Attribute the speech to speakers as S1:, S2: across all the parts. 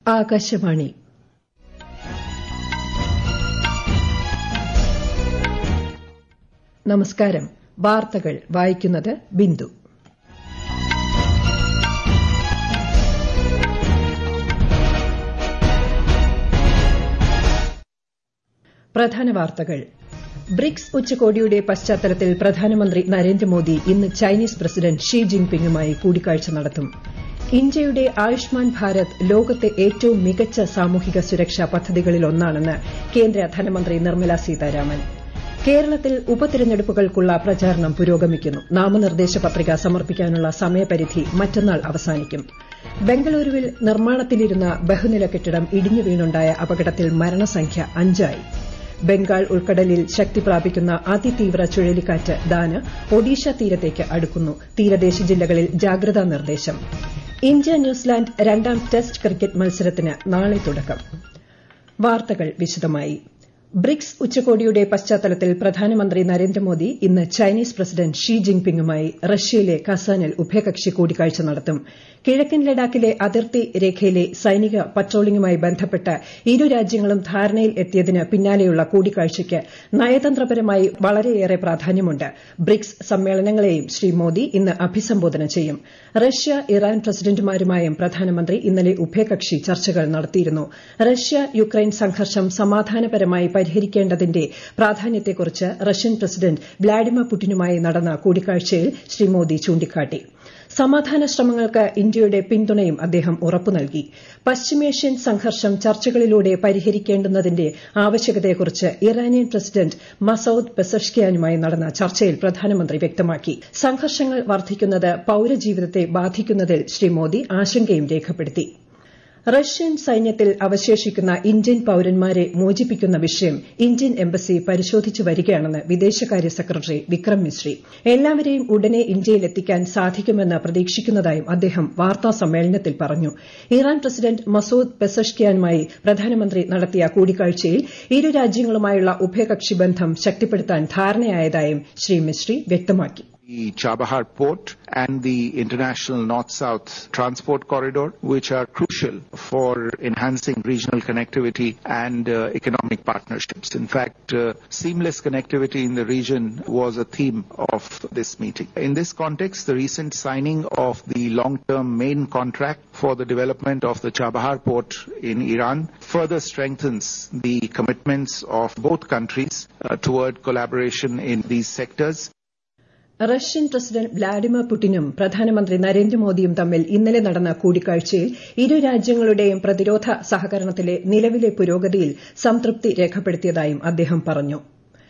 S1: ആകാശവാണി നമസ്കാരം വാർത്തകൾ വായിക്കുന്നത് ബിന്ദു പ്രധാന വാർത്തകൾ ബ്രിക്സ് ഉച്ചകോടിയുടെ പശ്ചാത്തലത്തിൽ പ്രധാനമന്ത്രി നരേന്ദ്രമോദി ഇന്ന് ചൈനീസ് പ്രസിഡന്റ് ഷീ ജിൻപിങ്ങുമായി കൂടിക്കാഴ്ച നടത്തും ഇന്ത്യയുടെ ആയുഷ്മാൻ ഭാരത് ലോകത്തെ ഏറ്റവും മികച്ച സാമൂഹിക സുരക്ഷാ പദ്ധതികളിലൊന്നാണെന്ന് കേന്ദ്ര ധനമന്ത്രി നിർമ്മല സീതാരാമൻ കേരളത്തിൽ ഉപതെരഞ്ഞെടുപ്പുകൾക്കുള്ള പ്രചാരണം പുരോഗമിക്കുന്നു നാമനിർദ്ദേശ പത്രിക സമർപ്പിക്കാനുള്ള സമയപരിധി മറ്റന്നാൾ അവസാനിക്കും ബംഗളൂരുവിൽ നിർമ്മാണത്തിലിരുന്ന ബഹുനില കെട്ടിടം ഇടിഞ്ഞു വീണുണ്ടായ അപകടത്തിൽ മരണസംഖ്യ അഞ്ചായി ബംഗാൾ ഉൾക്കടലിൽ ശക്തി പ്രാപിക്കുന്ന അതിതീവ്ര ചുഴലിക്കാറ്റ് ദാന് ഒഡീഷ തീരത്തേക്ക് അടുക്കുന്നു തീരദേശ ജില്ലകളിൽ ജാഗ്രതാ നിർദ്ദേശം ഇന്ത്യ ന്യൂസിലാൻഡ് രണ്ടാം ടെസ്റ്റ് ക്രിക്കറ്റ് മത്സരത്തിന് നാളെ തുടക്കം വാർത്തകൾ വിശദമായി ബ്രിക്സ് ഉച്ചകോടിയുടെ പശ്ചാത്തലത്തിൽ പ്രധാനമന്ത്രി നരേന്ദ്രമോദി ഇന്ന് ചൈനീസ് പ്രസിഡന്റ് ഷീ ജിൻപിങ്ങുമായി റഷ്യയിലെ കസാനിൽ ഉഭയകക്ഷി കൂടിക്കാഴ്ച നടത്തും കിഴക്കൻ ലഡാക്കിലെ അതിർത്തി രേഖയിലെ സൈനിക പട്രോളിംഗുമായി ബന്ധപ്പെട്ട് ഇരു രാജ്യങ്ങളും ധാരണയിൽ എത്തിയതിന് പിന്നാലെയുള്ള കൂടിക്കാഴ്ചയ്ക്ക് നയതന്ത്രപരമായി വളരെയേറെ പ്രാധാന്യമുണ്ട് ബ്രിക്സ് സമ്മേളനങ്ങളെയും ശ്രീ മോദി ഇന്ന് അഭിസംബോധന ചെയ്യും റഷ്യ ഇറാൻ പ്രസിഡന്റുമാരുമായും പ്രധാനമന്ത്രി ഇന്നലെ ഉഭയകക്ഷി ചർച്ചകൾ നടത്തിയിരുന്നു റഷ്യ യുക്രൈൻ സംഘർഷം സമാധാനപരമായി പരിഹരിക്കേണ്ടതിന്റെ പ്രാധാന്യത്തെക്കുറിച്ച് റഷ്യൻ പ്രസിഡന്റ് വ്ളാഡിമിർ പുടിനുമായി നടന്ന കൂടിക്കാഴ്ചയിൽ ശ്രീ മോദി ചൂണ്ടിക്കാട്ടി സമാധാന ശ്രമങ്ങൾക്ക് ഇന്ത്യയുടെ പിന്തുണയും അദ്ദേഹം ഉറപ്പു നൽകി പശ്ചിമേഷ്യൻ സംഘർഷം ചർച്ചകളിലൂടെ പരിഹരിക്കേണ്ടുന്നതിന്റെ ആവശ്യകതയെക്കുറിച്ച് ഇറാനിയൻ പ്രസിഡന്റ് മസൌദ് പെസഷ്കിയാനുമായി നടന്ന ചർച്ചയിൽ പ്രധാനമന്ത്രി വ്യക്തമാക്കി സംഘർഷങ്ങൾ വർദ്ധിക്കുന്നത് പൌരജീവിതത്തെ ബാധിക്കുന്നതിൽ ശ്രീ മോദി ആശങ്കയും രേഖപ്പെടുത്തി റഷ്യൻ സൈന്യത്തിൽ അവശേഷിക്കുന്ന ഇന്ത്യൻ പൌരന്മാരെ മോചിപ്പിക്കുന്ന വിഷയം ഇന്ത്യൻ എംബസി പരിശോധിച്ചു വരികയാണെന്ന് വിദേശകാര്യ സെക്രട്ടറി വിക്രം മിശ്രി എല്ലാവരെയും ഉടനെ ഇന്ത്യയിലെത്തിക്കാൻ സാധിക്കുമെന്ന് പ്രതീക്ഷിക്കുന്നതായും അദ്ദേഹം വാർത്താ സമ്മേളനത്തിൽ പറഞ്ഞു ഇറാൻ പ്രസിഡന്റ് മസൂദ് പെസഷ്കിയാനുമായി പ്രധാനമന്ത്രി നടത്തിയ കൂടിക്കാഴ്ചയിൽ ഇരു രാജ്യങ്ങളുമായുള്ള ഉഭയകക്ഷി ബന്ധം ശക്തിപ്പെടുത്താൻ ധാരണയായതായും ശ്രീ മിശ്രി വ്യക്തമാക്കി
S2: the Chabahar port and the international north-south transport corridor, which are crucial for enhancing regional connectivity and uh, economic partnerships. In fact, uh, seamless connectivity in the region was a theme of this meeting. In this context, the recent signing of the long-term main contract for the development of the Chabahar port in Iran further strengthens the commitments of both countries uh, toward collaboration in these sectors.
S1: Russian president Vladimir പുടിനും പ്രധാനമന്ത്രി നരേന്ദ്രമോദിയും തമ്മിൽ ഇന്നലെ നടന്ന കൂടിക്കാഴ്ചയിൽ ഇരു രാജ്യങ്ങളുടെയും പ്രതിരോധ സഹകരണത്തിലെ നിലവിലെ പുരോഗതിയിൽ സംതൃപ്തി രേഖപ്പെടുത്തിയതായും അദ്ദേഹം പറഞ്ഞു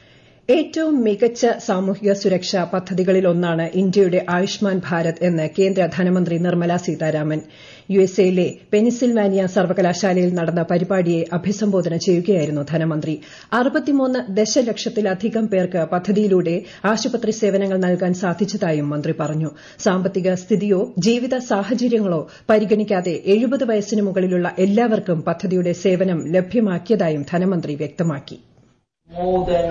S1: ഏറ്റവും മികച്ച സാമൂഹിക സുരക്ഷാ പദ്ധതികളിലൊന്നാണ് ഇന്ത്യയുടെ ആയുഷ്മാൻ ഭാരത് എന്ന് കേന്ദ്ര ധനമന്ത്രി നിർമ്മല സീതാരാമൻ യുഎസ്എയിലെ പെനിസിൽവാനിയ സർവകലാശാലയിൽ നടന്ന പരിപാടിയെ അഭിസംബോധന ചെയ്യുകയായിരുന്നു ധനമന്ത്രി അറുപത്തിമൂന്ന് ദശലക്ഷത്തിലധികം പേർക്ക് പദ്ധതിയിലൂടെ ആശുപത്രി സേവനങ്ങൾ നൽകാൻ സാധിച്ചതായും മന്ത്രി പറഞ്ഞു സാമ്പത്തിക സ്ഥിതിയോ ജീവിത സാഹചര്യങ്ങളോ പരിഗണിക്കാതെ എഴുപത് വയസ്സിന് മുകളിലുള്ള എല്ലാവർക്കും പദ്ധതിയുടെ സേവനം ലഭ്യമാക്കിയതായും ധനമന്ത്രി വ്യക്തമാക്കി
S3: more than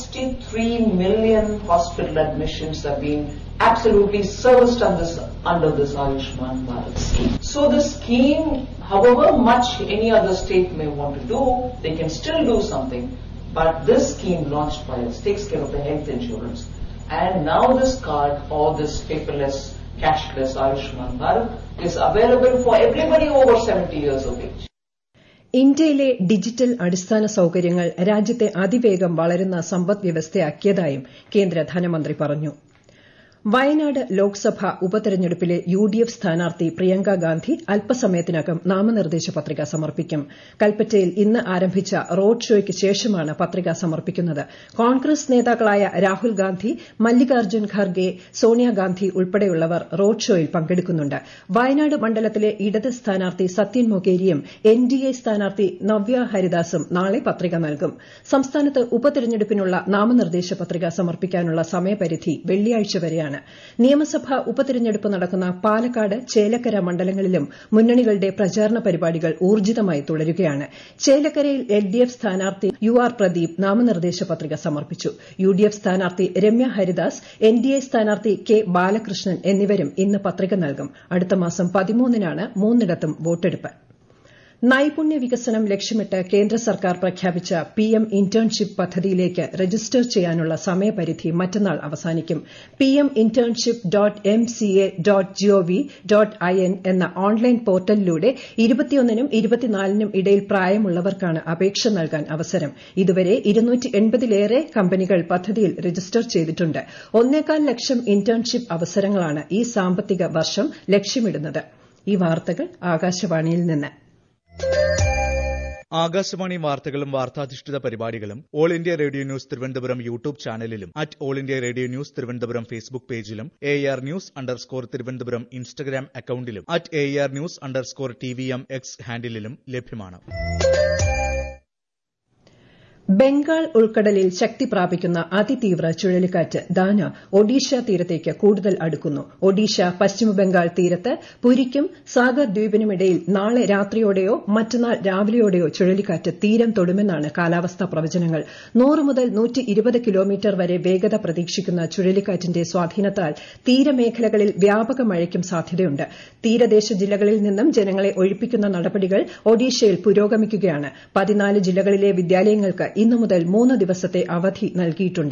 S3: 63 million hospital admissions have been absolutely serviced under this, under this Ayushman Bharat scheme. So the scheme, however much any other state may want to do, they can still do something. But this scheme launched by us takes care of the health insurance. And now this card or this paperless, cashless Ayushman Bharat is available for everybody over 70 years of age.
S1: ഇന്ത്യയിലെ digital അടിസ്ഥാന സൌകര്യങ്ങൾ രാജ്യത്തെ അതിവേഗം വളരുന്ന സമ്പദ് വ്യവസ്ഥയാക്കിയതായും കേന്ദ്ര ധനമന്ത്രി പറഞ്ഞു വയനാട് ലോക്സഭ ഉപതെരഞ്ഞെടുപ്പിലെ യു ഡി എഫ് സ്ഥാനാർത്ഥി പ്രിയങ്ക ഗാന്ധി അല്പസമയത്തിനകം നാമനിർദ്ദേശ പത്രിക സമർപ്പിക്കും കൽപ്പറ്റയിൽ ഇന്ന് ആരംഭിച്ച റോഡ് ഷോയ്ക്ക് ശേഷമാണ് പത്രിക സമർപ്പിക്കുന്നത് കോൺഗ്രസ് നേതാക്കളായ രാഹുൽ ഗാന്ധി മല്ലികാർജ്ജുൻ ഖാർഗെ സോണിയാഗാന്ധി ഉൾപ്പെടെയുള്ളവർ റോഡ് ഷോയിൽ പങ്കെടുക്കുന്നുണ്ട് വയനാട് മണ്ഡലത്തിലെ ഇടത് സ്ഥാനാർത്ഥി സത്യൻ മൊകേരിയും എൻ ഡി എ സ്ഥാനാർത്ഥി നവ്യ ഹരിദാസും നാളെ പത്രിക നൽകും സംസ്ഥാനത്ത് ഉപതെരഞ്ഞെടുപ്പിനുള്ള നാമനിർദ്ദേശ പത്രിക സമർപ്പിക്കാനുള്ള സമയപരിധി വെള്ളിയാഴ്ച വരെയാണ് നിയമസഭാ ഉപതെരഞ്ഞെടുപ്പ് നടക്കുന്ന പാലക്കാട് ചേലക്കര മണ്ഡലങ്ങളിലും മുന്നണികളുടെ പ്രചാരണ പരിപാടികൾ ഊർജ്ജിതമായി തുടരുകയാണ് ചേലക്കരയിൽ എൽ ഡി എഫ് സ്ഥാനാർത്ഥി യു ആർ പ്രദീപ് നാമനിർദ്ദേശ പത്രിക സമർപ്പിച്ചു യു ഡി എഫ് സ്ഥാനാർത്ഥി Ramya Haridas N D A സ്ഥാനാർത്ഥി കെ ബാലകൃഷ്ണൻ എന്നിവരും ഇന്ന് പത്രിക നൽകും അടുത്ത മാസം പതിമൂന്നിനാണ് മൂന്നിടത്തും വോട്ടെടുപ്പ് നൈപുണ്യ വികസനം ലക്ഷ്യമിട്ട് കേന്ദ്ര സർക്കാർ പ്രഖ്യാപിച്ച പിഎം ഇന്റേൺഷിപ്പ് പദ്ധതിയിലേക്ക് രജിസ്റ്റർ ചെയ്യാനുള്ള സമയപരിധി മറ്റന്നാൾ അവസാനിക്കും PM internship dot M C A dot gov dot I N എന്ന ഓൺലൈൻ പോർട്ടലിലൂടെ ഇരുപത്തിയൊന്നിനും ഇരുപത്തിനാലിനും ഇടയിൽ പ്രായമുള്ളവർക്കാണ് അപേക്ഷ നൽകാൻ അവസരം ഇതുവരെ ലേറെ കമ്പനികൾ പദ്ധതിയിൽ രജിസ്റ്റർ ചെയ്തിട്ടുണ്ട് ഒന്നേകാൽ ലക്ഷം ഇന്റേൺഷിപ്പ് അവസരങ്ങളാണ് ഈ സാമ്പത്തിക വർഷം ലക്ഷ്യമിടുന്നത് ഈ വാർത്തകൾ ആകാശവാണിയിൽ നിന്ന്
S4: ആകാശവാണി വാർത്തകളും വാർത്താധിഷ്ഠിത പരിപാടികളും all India radio news Thiruvananthapuram YouTube ചാനലിലും at all India radio news Thiruvananthapuram Facebook പേജിലും A R news underscore Thiruvananthapuram Instagram അക്കൌണ്ടിലും at A R news underscore T V M X ഹാൻഡിലും ലഭ്യമാണ്
S1: ബംഗാൾ ഉൾക്കടലിൽ ശക്തി പ്രാപിക്കുന്ന അതിതീവ്ര ചുഴലിക്കാറ്റ് ദാന ഒഡീഷ തീരത്തേക്ക് കൂടുതൽ അടുക്കുന്നു ഒഡീഷ പശ്ചിമബംഗാൾ തീരത്ത് പുരിക്കും സാഗർ ദ്വീപിനുമിടയിൽ നാളെ രാത്രിയോടെയോ മറ്റന്നാൾ രാവിലെയോടെയോ ചുഴലിക്കാറ്റ് തീരം തൊടുമെന്നാണ് കാലാവസ്ഥാ പ്രവചനങ്ങൾ നൂറ് മുതൽ കിലോമീറ്റർ വരെ വേഗത പ്രതീക്ഷിക്കുന്ന ചുഴലിക്കാറ്റിന്റെ സ്വാധീനത്താൽ തീരമേഖലകളിൽ വ്യാപക മഴയ്ക്കും സാധ്യതയുണ്ട് തീരദേശ ജില്ലകളിൽ നിന്നും ജനങ്ങളെ ഒഴിപ്പിക്കുന്ന നടപടികൾ ഒഡീഷയിൽ പുരോഗമിക്കുകയാണ് പതിനാല് ജില്ലകളിലെ വിദ്യാലയങ്ങൾക്ക് ഇന്നു മുതൽ മൂന്ന് ദിവസത്തെ അവധി നൽകിയിട്ടുണ്ട്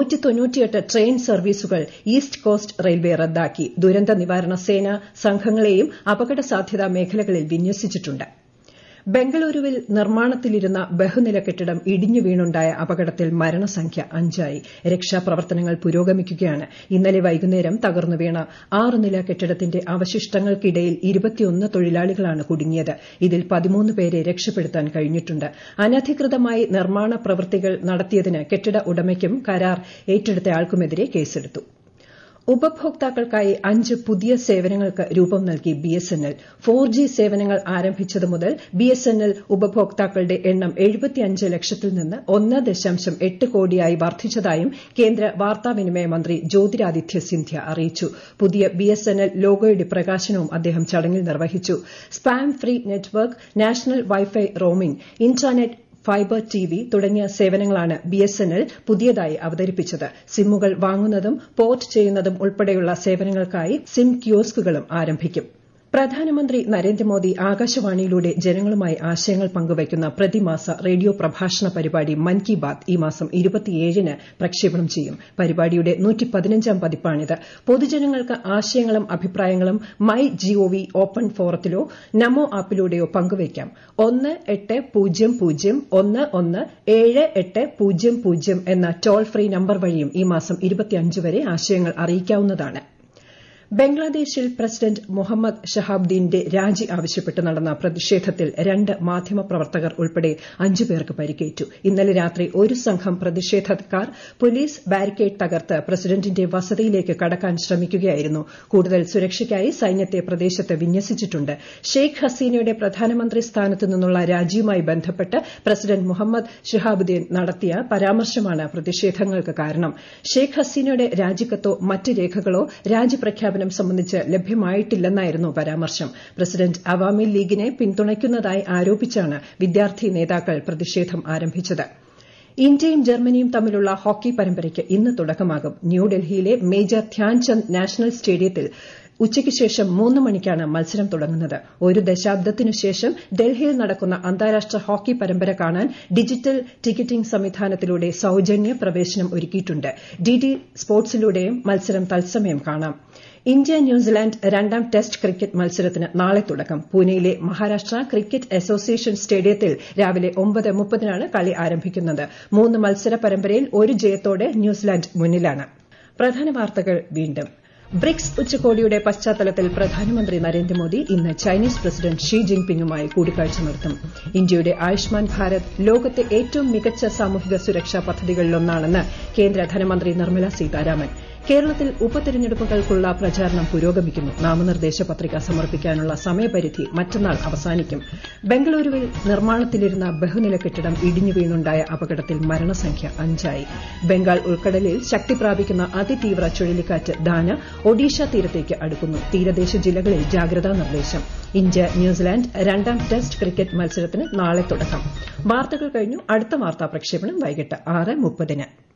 S1: ട്രെയിൻ സർവീസുകൾ ഈസ്റ്റ് കോസ്റ്റ് റെയിൽവേ റദ്ദാക്കി ദുരന്ത നിവാരണ സേന സംഘങ്ങളെയും അപകട സാധ്യതാ മേഖലകളിൽ വിന്യസിച്ചിട്ടുണ്ട് ബംഗളൂരുവിൽ നിർമ്മാണത്തിലിരുന്ന ബഹുനില കെട്ടിടം ഇടിഞ്ഞു വീണുണ്ടായ അപകടത്തിൽ മരണസംഖ്യ അഞ്ചായി രക്ഷാപ്രവർത്തനങ്ങൾ പുരോഗമിക്കുകയാണ് ഇന്നലെ വൈകുന്നേരം തകർന്നു വീണ ആറ് നില കെട്ടിടത്തിന്റെ അവശിഷ്ടങ്ങൾക്കിടയിൽ ഇരുപത്തിയൊന്ന് തൊഴിലാളികളാണ് കുടുങ്ങിയത് ഇതിൽ പതിമൂന്ന് പേരെ രക്ഷപ്പെടുത്താൻ കഴിഞ്ഞിട്ടുണ്ട് അനധികൃതമായി നിർമ്മാണ പ്രവൃത്തികൾ നടത്തിയതിന് കെട്ടിട ഉടമയ്ക്കും കരാർ ഏറ്റെടുത്തയാൾക്കുമെതിരെ കേസെടുത്തു ഉപഭോക്താക്കൾക്കായി അഞ്ച് പുതിയ സേവനങ്ങൾക്ക് രൂപം നൽകി ബിഎസ്എൻഎൽ ഫോർ ജി സേവനങ്ങൾ ആരംഭിച്ചതു മുതൽ ബിഎസ്എൻഎൽ ഉപഭോക്താക്കളുടെ എണ്ണം എഴുപത്തിയഞ്ച് ലക്ഷത്തിൽ നിന്ന് ഒന്ന് ദശാംശം എട്ട് കോടിയായി വർദ്ധിച്ചതായും കേന്ദ്ര വാർത്താവിനിമയ മന്ത്രി ജ്യോതിരാദിത്യ സിന്ധ്യ അറിയിച്ചു പുതിയ ബിഎസ്എൻഎൽ ലോഗോയുടെ പ്രകാശനവും അദ്ദേഹം ചടങ്ങിൽ നിർവഹിച്ചു spam free network national wifi roaming internet fibre T V തുടങ്ങിയ സേവനങ്ങളാണ് ബിഎസ്എൻഎൽ പുതിയതായി അവതരിപ്പിച്ചത് സിമ്മുകൾ വാങ്ങുന്നതും പോർട്ട് ചെയ്യുന്നതും ഉൾപ്പെടെയുള്ള സേവനങ്ങൾക്കായി സിം കിയോസ്കുകളും ആരംഭിക്കും പ്രധാനമന്ത്രി നരേന്ദ്രമോദി ആകാശവാണിയിലൂടെ ജനങ്ങളുമായി ആശയങ്ങൾ പങ്കുവയ്ക്കുന്ന പ്രതിമാസ റേഡിയോ പ്രഭാഷണ പരിപാടി മൻ കി ബാത് ഈ മാസം ന് പ്രക്ഷേപണം ചെയ്യും പരിപാടിയുടെ പതിപ്പാണിത് പൊതുജനങ്ങൾക്ക് ആശയങ്ങളും അഭിപ്രായങ്ങളും മൈ ജിഒവി ഓപ്പൺ ഫോറത്തിലോ നമോ ആപ്പിലൂടെയോ പങ്കുവയ്ക്കാം ഒന്ന് എട്ട് പൂജ്യം പൂജ്യം ഒന്ന് ഒന്ന് ഏഴ് എട്ട് പൂജ്യം പൂജ്യം എന്ന ടോൾ ഫ്രീ നമ്പർ വഴിയും ഈ മാസം വരെ ആശയങ്ങൾ അറിയിക്കാവുന്നതാണ് ബംഗ്ലാദേശിൽ പ്രസിഡന്റ് മുഹമ്മദ് ഷഹാബുദ്ദീന്റെ രാജി ആവശ്യപ്പെട്ട് നടന്ന പ്രതിഷേധത്തിൽ രണ്ട് മാധ്യമപ്രവർത്തകർ ഉൾപ്പെടെ അഞ്ചു പേർക്ക് പരിക്കേറ്റു ഇന്നലെ രാത്രി ഒരു സംഘം പ്രതിഷേധക്കാർ പോലീസ് ബാരിക്കേഡ് തകർത്ത് പ്രസിഡന്റിന്റെ വസതിയിലേക്ക് കടക്കാൻ ശ്രമിക്കുകയായിരുന്നു കൂടുതൽ സുരക്ഷയ്ക്കായി സൈന്യത്തെ പ്രദേശത്ത് വിന്യസിച്ചിട്ടുണ്ട് ഷെയ്ഖ് ഹസീനയുടെ പ്രധാനമന്ത്രി സ്ഥാനത്ത് നിന്നുള്ള രാജിയുമായി ബന്ധപ്പെട്ട് പ്രസിഡന്റ് മുഹമ്മദ് ഷഹാബുദ്ദീൻ നടത്തിയ പരാമർശമാണ് പ്രതിഷേധങ്ങൾക്ക് കാരണം ഷെയ്ഖ് ഹസീനയുടെ രാജിക്കത്തോ മറ്റ് രേഖകളോ രാജിപ്രഖ്യാപനം സംബന്ധിച്ച് ലഭ്യമായിട്ടില്ലെന്നായിരുന്നു പരാമർശം പ്രസിഡന്റ് അവാമി ലീഗിനെ പിന്തുണയ്ക്കുന്നതായി ആരോപിച്ചാണ് വിദ്യാർത്ഥി നേതാക്കൾ പ്രതിഷേധം ആരംഭിച്ചത് ഇന്ത്യയും ജർമ്മനിയും തമ്മിലുള്ള ഹോക്കി പരമ്പരയ്ക്ക് ഇന്ന് തുടക്കമാകും ന്യൂഡൽഹിയിലെ മേജർ ധ്യാൻചന്ദ് നാഷണൽ സ്റ്റേഡിയത്തിൽ ഉച്ചയ്ക്ക് ശേഷം മൂന്ന് മണിക്കാണ് മത്സരം തുടങ്ങുന്നത് ഒരു ദശാബ്ദത്തിനു ശേഷം ഡൽഹിയിൽ നടക്കുന്ന അന്താരാഷ്ട്ര ഹോക്കി പരമ്പര കാണാൻ ഡിജിറ്റൽ ടിക്കറ്റിംഗ് സംവിധാനത്തിലൂടെ സൌജന്യ പ്രവേശനം ഒരുക്കിയിട്ടുണ്ട് ഡിഡി സ്പോർട്സിലൂടെയും മത്സരം തത്സമയം കാണാം ഇന്ത്യ ന്യൂസിലാൻഡ് രണ്ടാം ടെസ്റ്റ് ക്രിക്കറ്റ് മത്സരത്തിന് നാളെ തുടക്കം പൂനെയിലെ മഹാരാഷ്ട്ര ക്രിക്കറ്റ് അസോസിയേഷൻ സ്റ്റേഡിയത്തിൽ രാവിലെ ഒമ്പത് മുപ്പതിനാണ് കളി ആരംഭിക്കുന്നത് മൂന്ന് മത്സര പരമ്പരയിൽ ഒരു ജയത്തോടെ ന്യൂസിലാൻഡ് മുന്നിലാണ് പ്രധാന വാർത്തകൾ വീണ്ടും ബ്രിക്സ് ഉച്ചകോടിയുടെ പശ്ചാത്തലത്തിൽ പ്രധാനമന്ത്രി നരേന്ദ്രമോദി ഇന്ന് ചൈനീസ് പ്രസിഡന്റ് ഷീ ജിൻപിങ്ങുമായി കൂടിക്കാഴ്ച നടത്തും ഇന്ത്യയുടെ ആയുഷ്മാൻ ഭാരത് ലോകത്തെ ഏറ്റവും മികച്ച സാമൂഹിക സുരക്ഷാ പദ്ധതികളിലൊന്നാണെന്ന് കേന്ദ്ര ധനമന്ത്രി നിർമ്മല സീതാരാമൻ കേരളത്തിൽ ഉപതെരഞ്ഞെടുപ്പുകൾക്കുള്ള പ്രചാരണം പുരോഗമിക്കുന്നു നാമനിർദ്ദേശ പത്രിക സമർപ്പിക്കാനുള്ള സമയപരിധി മറ്റന്നാൾ അവസാനിക്കും ബംഗളൂരുവിൽ നിർമ്മാണത്തിലിരുന്ന ബഹുനില കെട്ടിടം ഇടിഞ്ഞു വീണുണ്ടായ അപകടത്തിൽ മരണസംഖ്യ അഞ്ചായി ബംഗാൾ ഉൾക്കടലിൽ ശക്തി പ്രാപിക്കുന്ന അതിതീവ്ര ചുഴലിക്കാറ്റ് ദാന ഒഡീഷ തീരത്തേക്ക് അടുക്കുന്നു തീരദേശ ജില്ലകളിൽ ജാഗ്രതാ നിർദ്ദേശം ഇന്ത്യ ന്യൂസിലാൻഡ് രണ്ടാം ടെസ്റ്റ് ക്രിക്കറ്റ് മത്സരത്തിന് നാളെ തുടക്കം വാർത്തകൾ കഴിഞ്ഞു അടുത്ത വാർത്താ പ്രക്ഷേപണം വൈകിട്ട് ആറ് മുപ്പതിന്